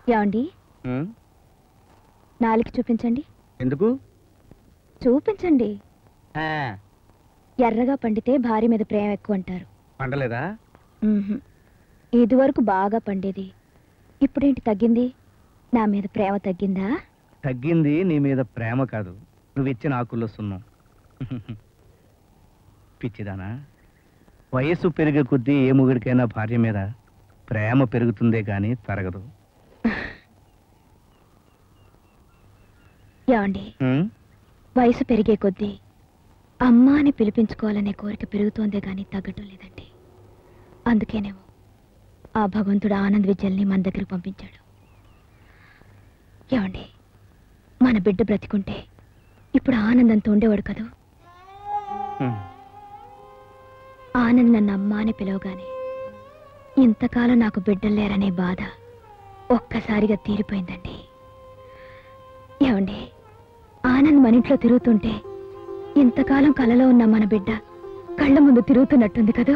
ఏమండి ఉమ్, నాలుగు చూపించండి ఎందుకు చూపించండి ఆ, ఎర్రగా పండితే భార్య మీద ప్రేమ ఎక్కువ అంటారు పండలేదా మ్మ్హ్మ్. ఇదివరకు బాగా పండేది ఇప్పుడేంటి తగ్గింది నా మీద ప్రేమ తగ్గిందా తగ్గింది నీ మీద ప్రేమ కాదు నువ్వు ఇచ్చిన ఆకుల్లో సున్నం పిచ్చిదానా వయస్సు పెరిగే కొద్దీ ఏ మొగుడికైనా భార్య మీద ప్రేమ పెరుగుతుందే కానీ తరగదు ఏమండి ఉమ్, వయసు పెరిగే కొద్దీ అమ్మ అని పిలిపించుకోవాలనే కోరిక పెరుగుతోందే కానీ తగ్గటం లేదండి అందుకేనేమో ఆ భగవంతుడు ఆనంద్ విద్యల్ని మన దగ్గరికి పంపించాడు ఏమండి మన బిడ్డ బ్రతికుంటే ఇప్పుడు ఆనందంతో ఉండేవాడు కదూ ఉమ్. ఆనంద్ నన్ను అమ్మ అని పిలవగానే ఇంతకాలం నాకు బిడ్డలు లేరనే బాధ ఒక్కసారిగా తీరిపోయిందండి ఏమండి ఆనంద్ మన ఇంట్లో తిరుగుతుంటే ఇంతకాలం కలలో ఉన్న మన బిడ్డ కళ్ళ ముందు తిరుగుతున్నట్టుంది కదూ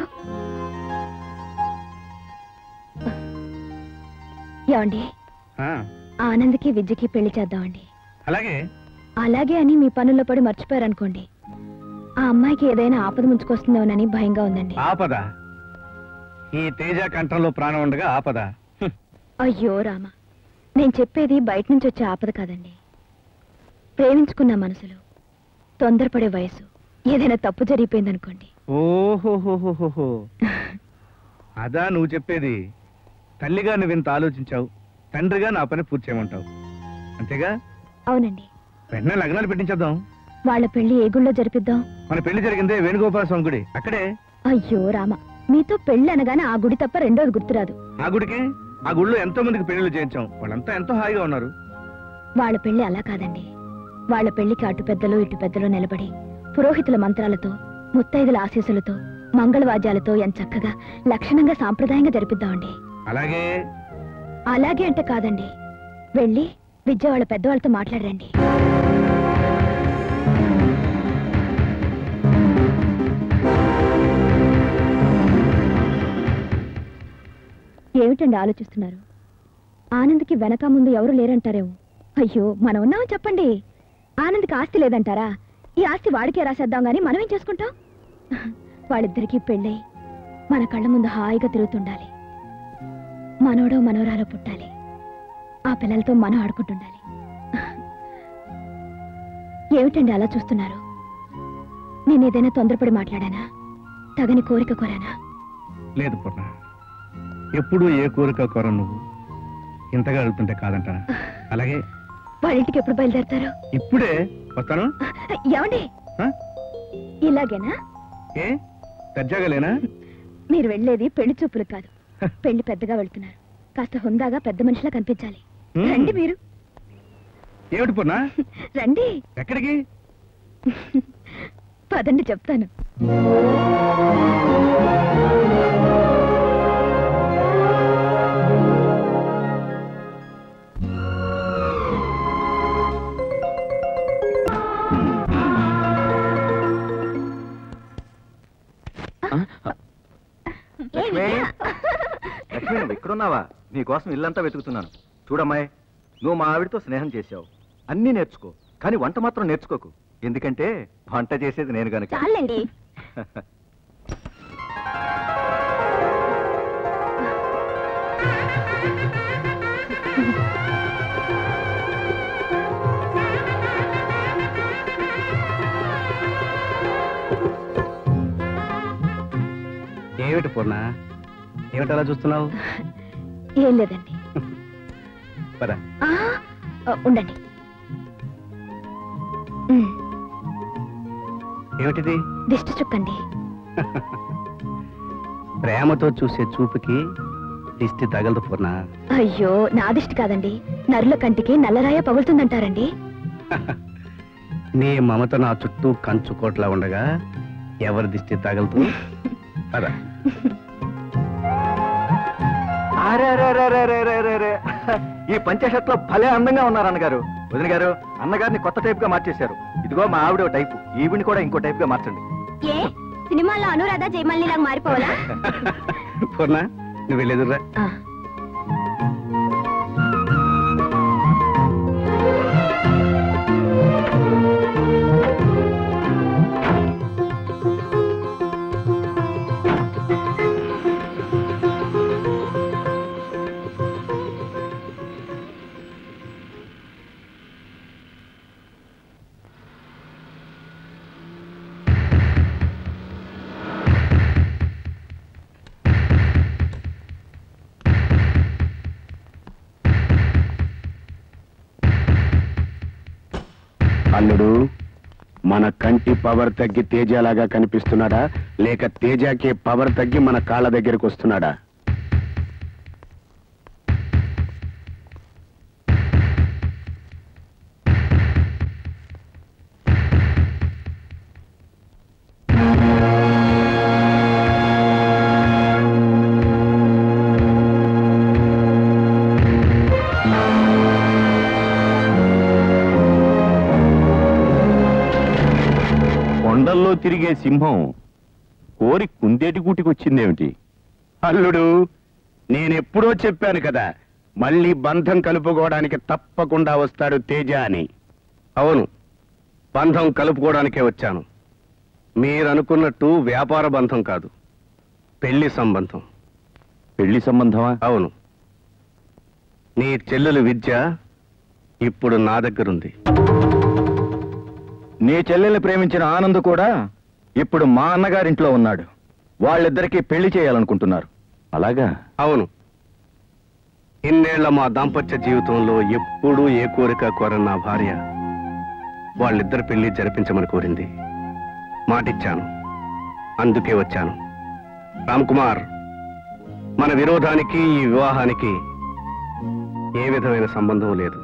ఏమండి ఆ, ఆనంద్కి విద్యకి పెళ్లి చేద్దామండి అలాగే అలాగే అని మీ పనుల్లో పడి మర్చిపోయారనుకోండి ఆ అమ్మాయికి ఏదైనా ఆపద ముంచుకొస్తుందేమోనని భయంగా ఉందండి ఆపద ఈ తేజ కంఠంలో ప్రాణం ఉండగా ఆపద హ్మ్. అయ్యో రామ నేను చెప్పేది బయట నుంచి వచ్చే ఆపద కాదండి ప్రేమించుకున్న మనసులో తొందరపడే వయసు ఏదైనా తప్పు జరిగిపోయిందనుకోండి ఓహోహోహోహో అదా నువ్వు చెప్పేది తల్లిగా నువ్వు ఇంత ఆలోచించావు తండ్రిగా నా పని పూర్తి చేయమంటావు అంతేగా అవునండి వెంటనే లగ్నాలు పెట్టించేద్దాం వాళ్ళ పెళ్లి ఏ గుళ్ళో జరిపిద్దాం మన పెళ్లి జరిగిందే వేణుగోపాల స్వామి గుడి అక్కడే అయ్యో రామ మీతో పెళ్లి అనగానే ఆ గుడి తప్ప రెండోది గుర్తురాదు ఆ గుడికి ఆ గుడిలో ఎంతో మందికి పెళ్లిళ్ళు చేయించాం వాళ్ళంతా ఎంతో హాయిగా ఉన్నారు వాళ్ళ పెళ్లి అలా కాదండి వాళ్ళ పెళ్లికి అటు పెద్దలు ఇటు పెద్దలు నిలబడి పురోహితుల మంత్రాలతో ముత్తైదుల ఆశీస్సులతో మంగళవాద్యాలతో ఎంత చక్కగా లక్షణంగా సాంప్రదాయంగా జరిపిద్దామండి అలాగే అలాగే అంటే కాదండి వెళ్ళి విద్య వాళ్ళ పెద్దవాళ్ళతో మాట్లాడరండి ఏమిటండి ఆలోచిస్తున్నారు ఆనంద్కి వెనక ముందు ఎవరు లేరంటారేమో అయ్యో మనం ఉన్నామని చెప్పండి ఆనంద్కి ఆస్తి లేదంటారా ఈ ఆస్తి వాడికే రాసేద్దాం గాని మనం ఏం చేసుకుంటాం వాళ్ళిద్దరికీ పెళ్ళై మన కళ్ళ ముందు హాయిగా తిరుగుతుండాలి మనోడో మనోరాలో పుట్టాలి ఆ పిల్లలతో మనం ఆడుకుంటుండాలి ఏమిటండి అలా చూస్తున్నారు నేనేదైనా తొందరపడి మాట్లాడానా తగని కోరిక కోరానా లేదు పూర్ణ ఎప్పుడు ఏ కోరిక కోర నువ్వు ఇంతగా అడుగుతుంటే కాదంటానా అలాగే వాళ్ళ ఇంటికి ఎప్పుడు బయలుదేరతారు ఇప్పుడే వస్తాను ఏమండి ఆ? ఇలాగేనా ఏ దర్జాగా లేనా మీరు వెళ్ళేది పెళ్లి చూపులు కాదు పెళ్లి పెద్దగా వెళ్తున్నారు కాస్త హుందాగా పెద్ద మనిషిలా కనిపించాలి హ్మ్. రండి మీరు ఏమిటి పూర్ణ రండి ఎక్కడికి పదండి చెప్తాను లక్ష్మి లక్ష్మి నువ్వు ఎక్కడున్నావా నీకోసం ఇల్లంతా వెతుకుతున్నాను చూడమ్మాయి నువ్వు మా ఆవిడతో స్నేహం చేశావు అన్నీ నేర్చుకో కానీ వంట మాత్రం నేర్చుకోకు ఎందుకంటే వంట చేసేది నేను గనుక చాలండి ఏమిటి పూర్ణ ఏమిటి అలా చూస్తున్నావు ఏం లేదండి పద ఆ, ఆ, ఉండండి ఉమ్, ఏమిటిది దిష్టి చుక్కండి ప్రేమతో చూసే చూపుకి దిష్టి తగలదు పూర్ణ అయ్యో నా దిష్టి కాదండి నరుల కంటికి నల్లరాయ పగులుతుందంటారండి నీ మమత నా చుట్టూ కంచుకోట్లా ఉండగా ఎవరి దిష్టి తగలదు పద అరెరెరెరెరెరెరెరె. ఈ పంచషట్లో భలే అందంగా ఉన్నారు అన్నగారు వదిన గారు అన్నగారిని కొత్త టైప్ గా మార్చేశారు ఇదిగో మా ఆవిడ ఓ టైపు ఈవిని కూడా ఇంకో టైప్ గా మార్చండి ఏ సినిమాలో అనురాధ జయమల్లిలాగా మారిపోవాలా పూర్ణ నువ్వు వెళ్ళేదురా ఆ, అల్లుడు మన కంటి పవర్ తగ్గి తేజలాగా కనిపిస్తున్నాడా లేక తేజాకే పవర్ తగ్గి మన కాళ్ళ దగ్గరికి వస్తున్నాడా కొండల్లో తిరిగే సింహం కోరి కుందేటి గూటికొచ్చిందేమిటి అల్లుడు నేనెప్పుడో చెప్పాను కదా మళ్ళీ బంధం కలుపుకోవడానికి తప్పకుండా వస్తాడు తేజ అని అవును బంధం కలుపుకోవడానికే వచ్చాను మీరనుకున్నట్టు వ్యాపార బంధం కాదు పెళ్లి సంబంధం పెళ్లి సంబంధమా అవును నీ చెల్లెలు విద్య ఇప్పుడు నా దగ్గరుంది నీ చెల్లెల్ని ప్రేమించిన ఆనంద్ కూడా ఇప్పుడు మా అన్నగారింట్లో ఉన్నాడు వాళ్ళిద్దరికీ పెళ్లి చేయాలనుకుంటున్నారు అలాగా అవును ఇన్నేళ్ల మా దాంపత్య జీవితంలో ఎప్పుడూ ఏ కోరిక కోరని నా భార్య వాళ్ళిద్దరి పెళ్లి జరిపించమని కోరింది మాటిచ్చాను అందుకే వచ్చాను రామ్ కుమార్ మన విరోధానికి ఈ వివాహానికి ఏ విధమైన సంబంధం లేదు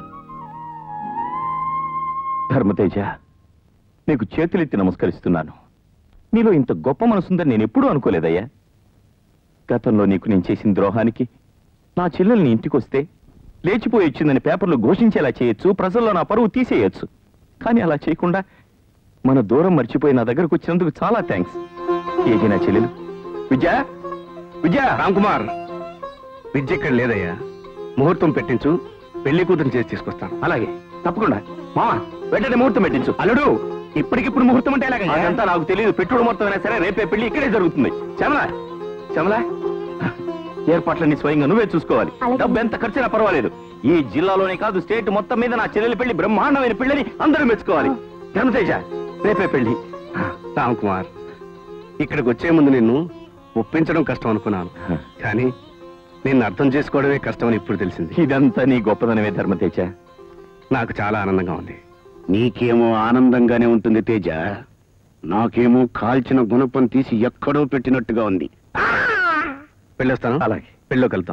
ధర్మతేజ నీకు చేతులెత్తి నమస్కరిస్తున్నాను నీలో ఇంత గొప్ప మనసుందని నేను ఎప్పుడూ అనుకోలేదయ్యా గతంలో నీకు నేను చేసిన ద్రోహానికి నా చెల్లెల్ని ఇంటికొస్తే లేచిపోయి వచ్చిందని పేపర్లు ఘోషించేలా చేయొచ్చు ప్రజల్లో నా పరువు తీసేయొచ్చు కానీ అలా చేయకుండా మన దూరం మర్చిపోయి నా దగ్గరకు వచ్చినందుకు చాలా థ్యాంక్స్ ఏది నా చెల్లెలు విద్యా విద్యా రామ్ కుమార్ విద్య ఇక్కడ లేదయ్యా ముహూర్తం పెట్టించు పెళ్లి కూతురు చేసి తీసుకొస్తాను అలాగే తప్పకుండా మామ వెంటనే ముహూర్తం పెట్టించు అల్లుడు ఇప్పటికిప్పుడు ముహూర్తం అంటే ఎలాగ అదంతా నాకు తెలియదు పెట్టుడు మొత్తం అయినా సరే రేపే పెళ్లి ఇక్కడే జరుగుతుంది శ్యామలా శ్యామలా ఏర్పాట్లన్నీ స్వయంగా నువ్వే చూసుకోవాలి అలాగే. డబ్బు ఎంత ఖర్చైనా పర్వాలేదు ఈ జిల్లాలోనే కాదు స్టేట్ మొత్తం మీద నా చెల్లెలి పెళ్లి బ్రహ్మాండమైన పెళ్లిని అందరూ మెచ్చుకోవాలి ధర్మతేజ రేపే పెళ్లి రామ్ కుమార్ ఇక్కడికి వచ్చే ముందు నిన్ను ఒప్పించడం కష్టం అనుకున్నాను కానీ నిన్ను అర్థం చేసుకోవడమే కష్టమని ఇప్పుడు తెలిసింది ఇదంతా నీ గొప్పదనమే ధర్మతేజ నాకు చాలా ఆనందంగా ఉంది నీకేమో ఆనందంగానే ఉంటుంది తేజ నాకేమో కాల్చిన గుణపం తీసి ఎక్కడో పెట్టినట్టుగా ఉంది వెళ్ళొస్తాను అలాగే. పెళ్ళిలోకి వెళ్తాం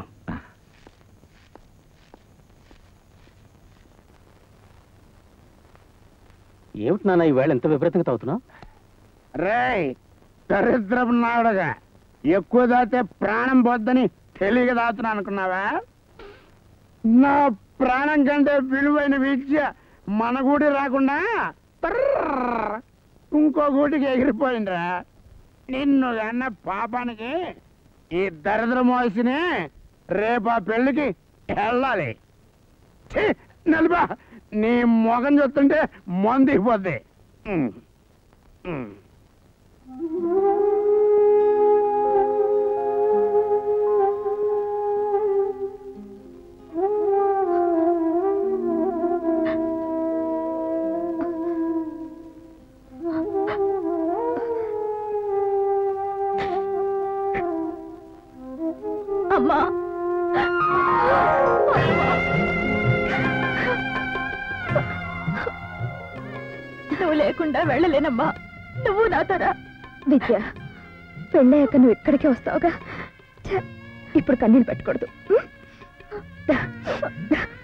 ఏమిటి నాన్న ఈవేళ ఎంత విపరీతంగా తాగుతున్నావు రేయ్ దరిద్రపు నాడుగా ఎక్కువ దాతే ప్రాణం పోద్దని తెలియక దాతున్నా అనుకున్నావా నా ప్రాణం కంటే విలువైన విద్య మన గూడి రాకుండా తర్రర్ ఇంకో గూటికి ఎగిరిపోయిందిరా నిన్ను అన్న పాపానికి ఈ దరిద్ర మోసిని రేపు ఆ పెళ్లికి వెళ్ళాలి ఛీ, నలుబా నీ మొగం చూస్తుంటే మందిపోద్ది ఉమ్. ఉమ్. అమ్మా నువ్వు లేకుండా వెళ్ళలేనమ్మా నువ్వు నాతోరా విద్య పెళ్ళయ్యాక నువ్వు ఇక్కడికే వస్తావుగా ఛ, ఇప్పుడు కన్నీళ్ళు పెట్టకూడదు ఉం? దా, దా.